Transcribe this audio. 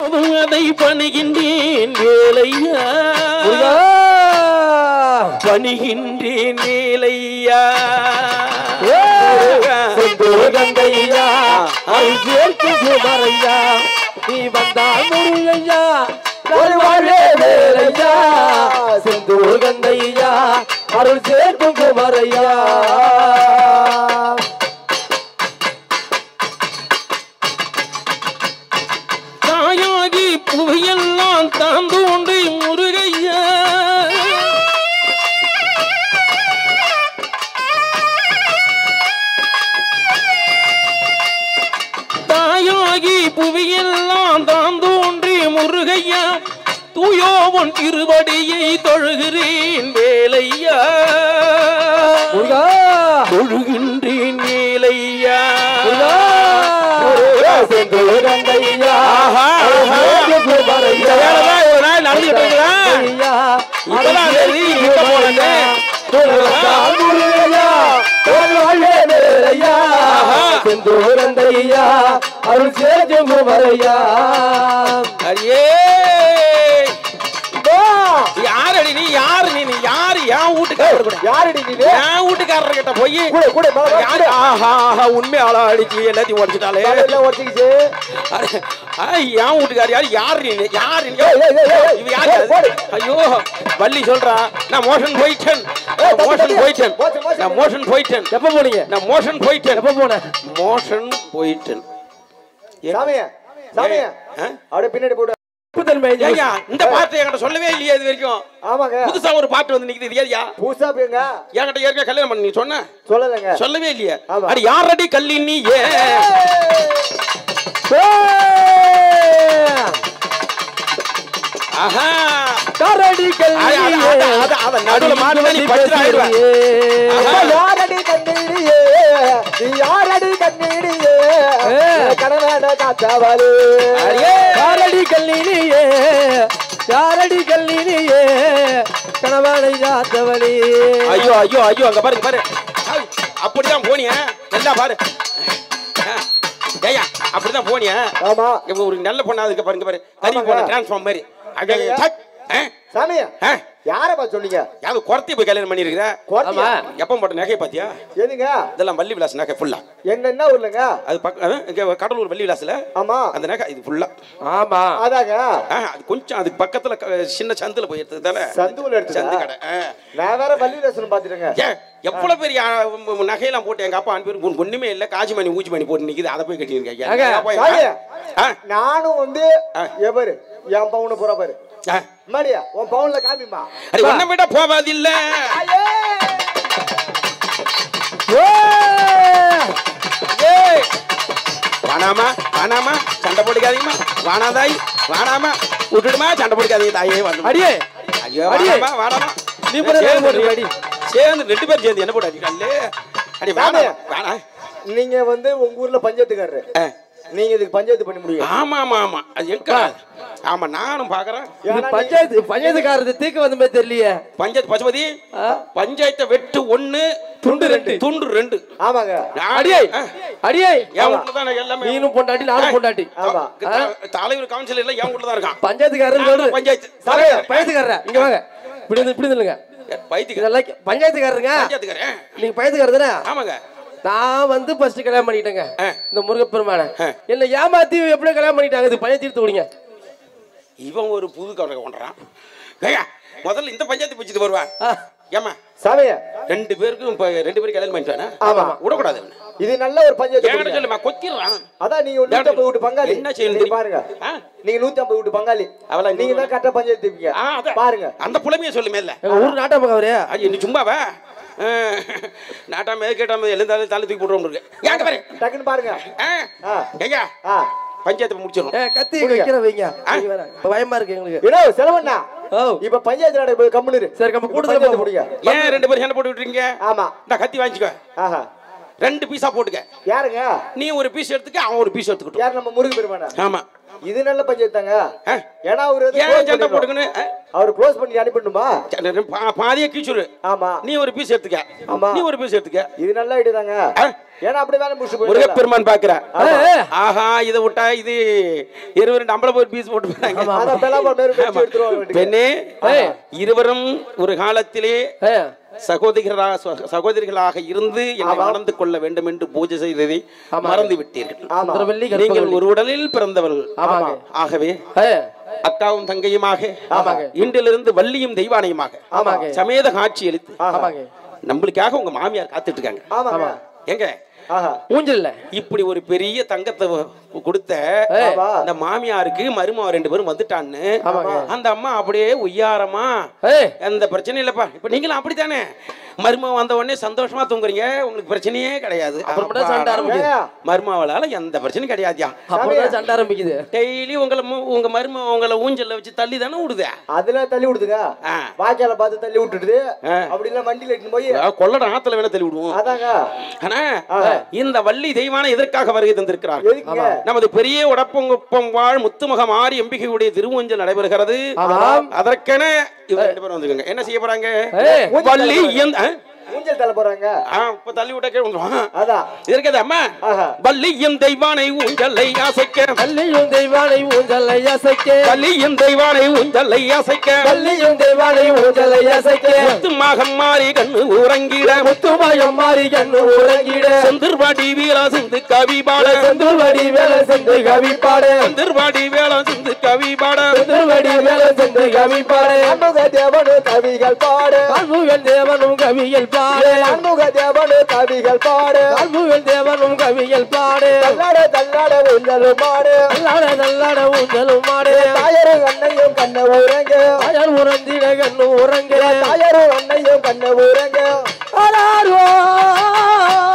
அதுவும் அதை பணிகின்றேன் வேலையா முருகா பணிகின்றேன் வேலையா செந்தூரங்கையா அருள் சேர்க்கும் குமரையா நீ வந்தால் முருகையா ஒரு வாழே வேலையா செந்தூர் கந்தையா அருள் சேர்க்கும் குமரையா தாயாகி புவியெல்லாம் தாந்தோண்டு முருகையா தாயாகி புவியெல்லாம் தாந்தோன்றி முருகையா தூயோவன் திருவடியை தொழுகிறேன் வேலையா முருகா தொழுகின்றேன் வேலையா முருகா செந்தூர் கந்தையா ஆஹா, அருள் ஆஹா. சேர்க்கும் குமரையா இந்த வேலைதான் ஒரு நாள் நடந்துகிட்டு இருக்குதா? இப்பதான் தெரியுது, இப்ப போனது. செந்தூரந்தையா அருள் சேஜம் குமரையா அடியே யாரடி நீ யாரு நீ நீ யாரு என் வீட்டுக்காரர் கூட யாரடி நீ என் வீட்டுக்காரர் கிட்ட போய் கூட கூட யாரு ஆஹா ஆஹா உண்மையாளா அடிச்சு எல்லாத்தையும் உடச்சிட்டாலே ஒட்டிக்கிச்சு என் வீட்டுக்காரர் யாரு யாரு நீ யாரு நீ ஏய், ஏய், ஏய், ஏய். இவ யாரு அது? போடு. ஐயோ வள்ளி சொல்றா நான் மோஷன் போயிட்டேன் நான் தம்பி, மோஷன் தம்பி. போயிட்டேன் மோஷன், மோஷன். நான் மோஷன் போயிட்டேன் எப்ப போனீங்க நான் மோஷன் போயிட்டேன் எப்ப போன மோஷன் போயிட்டேன் ஏன்? சாமிய சாமிய ஆ? அப்படியே பின்னாடி போட்டு ஏய்யா, இந்த பாட்டு என்கிட்ட சொல்லவே இல்லையே இது வரைக்கும் ஆமாங்க புதுசா ஒரு பாட்டு வந்து நிக்குது இது ஏதியா பூசா போங்க என்கிட்ட ஏற்கனவே கல்யாணம் பண்ணி நீ சொன்ன சொல்லலைங்க சொல்லவே இல்லையே ஆமா. அடி யாரடி கல்லி நீ ஏ ஆஹா கரடி அது, அது, அது, அது, அது, நடுவுல மாட்டுனா நீ பட்டு ஆயிடுவ. ஆஹா. யாரடி கண்ணீடியே நீ யாரடி கண்ணீடியே கடனாட காத்தாவாளு அடியே. யாரடி கல்லினியே யாரடி கல்லினியே கணவானை காத்தவளி ஐயோ ஐயோ ஐயோ அங்க பாருங்க பாரு ஐ, அப்படிதான் போனியா நல்லா பாரு ஆ, ஏய்யா அப்படிதான் போனியா ஆமா இவ ஒரு நல்ல பொண்ணா அதுக்கு பாருங்க பாரு கறி ஆமாங்க. போன டிரான்ஸ்ஃபார்ம் மாதிரி அப்படியே சக். ஆ, சாமியா ஆ, யாரப்பா சொன்னீங்க யாவது குறத்தி போய் கல்யாணம் பண்ணிருக்கிற கோர்த்தியா? எப்போ போட்ட நகை பாத்தியா எதுங்க இதெல்லாம் வள்ளி விலாஸ் நகை ஃபுல்லா என்ன என்ன ஊர்லங்க அது பக்க அதான் இங்க கடலூர் வள்ளி விலாஸ்ல ஆமா அந்த நகை இது ஃபுல்லா ஆமா அதாங்க அது கொஞ்சம் அதுக்கு பக்கத்துல க- சின்ன சந்துல போய் எடுத்தது தானே சந்துல எடுத்ததா? சந்து கடை ஆ. நான் வேற வள்ளி ரசனம் பாத்துட்டேங்க ஏன் எவ்வளவு பெரிய ஆ, உம், உம், நகையெல்லாம் போட்டு எங்க அப்பா அனுப்பி உனக்கு ஒண்ணுமே இல்ல காஜி மணி ஊச்சி மணி போட்டு நிக்குது அதை போய் ஏங்க, கட்டிருக்கேன் சாமி. ஆ நானும் வந்து ஆ. எவரு என் பவுன போற பாரு ஆ. மாடியா உன் பவுன்ல காமிமா அடி ஒன்ன விட போவாதில்ல ஏய் வானாமா வானாமா சண்டை போட்டுக்காதீங்கம்மா வானாதாய் வானாமா விட்டுடுமா சண்டை போட்டுக்காதீங்க தாயே வந்து அடியே ஐயோ அடியே. வானாமா வானாமா நீ போட சேர்ந்து போடுறீங்க, அடி. சேர்ந்து ரெண்டு பேரும் சேர்ந்து என்ன போட்டு அடிக்கல அடி வானா சாமி. வானா நீங்க வந்து உங்க ஊர்ல பஞ்சாயத்துக்காரரு ஆ. நீங்க இதுக்கு பஞ்சாயத்து பண்ணி முடியும் ஆமா ஆமா ஆமா அது எங்க ஆமா நானும் பாக்குறேன் ஏன்னா நீ- பஞ்சாயத்து பஞ்சாயத்துக்காரது தீர்க்க வந்த மாதிரி தெரியலையே பஞ்சாயத்து பசுபதி பஞ்சாயத்தை வெட்டு ஒண்ணு துண்டு ரெண்டு. துண்டு ரெண்டு ஆமாங்க நான்- அடியே ஆ, அடியே என் வீட்டுல தான் எல்லாமே நீனும் பொண்டாட்டி நானும் பொண்டாட்டி ஆமா த- தலைவர் கவுன்சில் எல்லாம் என் வீட்டுல தான் இருக்கான் பஞ்சாயத்துக்காரர் நான் சொல்றேன் பஞ்சாயத்து சாமி, பஞ்சாயத்துக்காரர இங்க வாங்க இப்படி வந்து இப்படி நில்லுங்க பைத்தியக்கார இதெல்லாம் பஞ்சாயத்துக்காரருங்க பஞ்சாயத்துக்காரன் நீங்க பஞ்சாயத்துக்காரர் தானே ஆமாங்க நான் வந்து ஃபர்ஸ்ட் கல்யாணம் பண்ணிட்டேங்க ஆ. இந்த முருகப்பெருமான ஆ. என்ன ஏமாத்தி எப்படி கல்யாணம் பண்ணிட்டாங்க இது பையன் தீர்த்து விடுங்க இவன் ஒரு புது கவலை கொண்டுறான் ஏய்யா, முதல்ல இந்த பஞ்சாயத்து பிடிச்சிட்டு வருவா ஆ. ஏமா சாமியா ரெண்டு பேருக்கும் இப்ப ரெண்டு பேரும் கல்யாணம் பண்ணிட்டானா ஆமா. விடக்கூடாது அவனை. இது நல்ல ஒரு பஞ்சாயத்து என்கிட்ட கொடுங்க. சொல்லுமா கொத்திடுறான் அதான் நீங்க ஒரு நூத்தி ஐம்பது வீட்டு பங்காளி என்ன செய்யணும் நீங்க தெரியுமா? பாருங்க ஆ? நீங்க நூத்தி ஐம்பது வீட்டு பங்காளி அவளா நீங்க தான் கரெக்டா பஞ்சாயத்து தீர்ப்பீங்க ஆ, அதான். பாருங்க அந்த புலமையை சொல்லுமே இல்ல எங்க ஊர் நாட்டாம அவரு ஐயோ நீ சும்மாவா ஆ, நாட்டாம கேட்டாம எழுந்தாலும் தலை தூக்கி போட்டுருவோம் இருக்கு ஏங்க பாரு டக்குன்னு பாருங்க ஆ, ஆ. ஏங்க ஆ பஞ்சாயத்து முடிச்சிடும் ஏ கத்தி புரியுங்க. வைக்கிற வைங்க நீங்க வேற. இப்ப பயமா இருக்கு எங்களுக்கு இடோ செலவண்ணா ஓ இப்ப பஞ்சாயத்து நட போய் கம்முனு சரி, நம்ம கூட்டத்துல கூட்டத்தில் போவோம். முடிங்க ஏன் ரெண்டு பேரும் சண்டை போட்டு விட்டுறீங்க ஆமா இந்த கத்தி வாங்கிக்கோ ஆஹா ரெண்டு பீஸா போட்டுக்க யாருங்க நீ ஒரு பீஸ் எடுத்துக்க அவன் ஒரு பீஸ் எடுத்துக்கிட்டோம் யார் நம்ம முருகன் பெருமானா ஆமா இது நல்ல பஞ்சாயத்து தாங்க ஆ? ஏன்னா அவரு வந்து ஏன் close சண்டை பண்ணிடணும். போட்டுக்கணும் ஆ? அவர் க்ளோஸ் பண்ணி அனுப்பிடணுமா சரி, பா- பாதியை கீச்சுரு ஆமா நீ ஒரு பீஸ் எடுத்துக்க ஆமா. நீ ஒரு பீஸ் எடுத்துக்க இது நல்ல ஐடியா தாங்க ஆ? ஏன்னா அப்படி வேலை முடிச்சு போயிடலாம் முருகப்பெருமான் பாக்குற ஏய், ஏய். ஆஹா இதை விட்டா இது இருபது ரெண்டு அம்பளை போய் பீஸ் போட்டு போறாங்க அதான் பெலாபா மேரு வச்சு எடுத்துருவாங்க வீட்டுக்கு. பெண்ணே இருவரும் ஒரு காலத்திலே ஏய், சகோதரிகளாக ச- சகோதரிகளாக இருந்து என்னை வளர்ந்து கொள்ள வேண்டும் என்று பூஜை செய்ததை மறந்து விட்டீர்கள் ஆமா சுந்தரவல்லி நீங்கள் கற்பகவல்லி. ஒரு உடலில் பிறந்தவர்கள் ஆமாங்க. ஆகவே ஏய், அக்காவும் தங்கையுமாக ஆமாங்க. இன்றிலிருந்து வள்ளியும் தெய்வானையுமாக ஆமாங்க. சமேத காட்சி அளித்து ஆமாங்க நம்மளுக்காக உங்க மாமியார் காத்துட்டு இருக்காங்க ஆமாங்க எங்க ஆஹா ஊஞ்சல்ல இப்படி ஒரு பெரிய தங்கத்தை வ- கொடுத்த ஏய், ஆமா இந்த மாமியாருக்கு மருமக ரெண்டு பேரும் வந்துட்டான்னு ஆமாங்க. அந்த அம்மா அப்படியே உய்யாரமா ஏய், எந்த பிரச்சனையும் இல்லப்பா இப்ப நீங்களும் அப்படித்தானே மருமக வந்த உடனே சந்தோஷமா தூங்குறீங்க உங்களுக்கு பிரச்சனையே கிடையாது அப்புறம் மட்டும் சண்டை ஆரம்பிக்குது ஏன்? மருமகளால எந்த பிரச்சனையும் கிடையாதுயா அப்புறம் தான் சண்டை ஆரம்பிக்குது டெய்லி உங்களை மு- உங்க மரும உங்களை ஊஞ்சல்ல வச்சு தள்ளி தானே விடுதே அதுல தள்ளி விடுதுங்க ஆ. வாய்க்கால பார்த்து தள்ளி விட்டுடுது ஆ. அப்படி இல்ல வண்டியில எடுத்துன்னு போய் அதாவது கொள்ளட ஆத்துல வேணா தள்ளி விடுவோம் அதாங்க ஆனா இந்த வள்ளி தெய்வான எதற்காக வருகை தந்திருக்கிறார் எதுக்குங்க நமது பெரிய உடப்பங்குப்பம் வாழ் முத்துமக மாறி எம்பிகையுடைய திருவூஞ்சல் நடைபெறுகிறது ஆமாம். அதற்கென இவர் ரெண்டு பேரும் வந்துருக்காங்க என்ன செய்ய போறாங்க ஏய், வள்ளி இயந்த ஆ? ஊஞ்சல் தள்ள போறாங்க ஆ, இப்ப தள்ளி விட்ட கேட்டு அதான் இருக்குது அம்மா ஆஹா வள்ளியும் தெய்வானை ஊஞ்சலை அசைக்க பள்ளியும் தெய்வானை ஊஞ்சலை அசைக்க வள்ளியும் தெய்வானை ஊஞ்சலை அசைக்க பள்ளியும் தெய்வானை ஊஞ்சலை அசைக்க முத்துமாக மாறி கண்ணு உறங்கிட முத்துமாயம் மாறி கண்ணு உறங்கிட செந்திர்வாடி வீரா சிந்து கவி பாட செந்தூர்வடி வேலை சென்று கவி பாட செந்திர்வாடி வேளா சிந்து கவி பாட செந்தூர்வடி வேலை சென்று கவி பாட அன்புக தேவனு கவிகள் பாடு அன்புகள் தேவனும் கவிகள் பாட அன்புக தேவனு கவிகள் பாடு அன்புகள் தேவனும் கவிகள் பாட தள்ளாட தள்ளாட ஊஞ்சலும் மாடு நல்லாட நல்லாட ஊஞ்சலும் மாடு தாயரும் அண்ணையும் கண்ண ஊரங்க அயல் உறந்திட கண்ணு உறங்க தாயரும் அண்ணையும் கண்ண ஊரங்க அலாரோ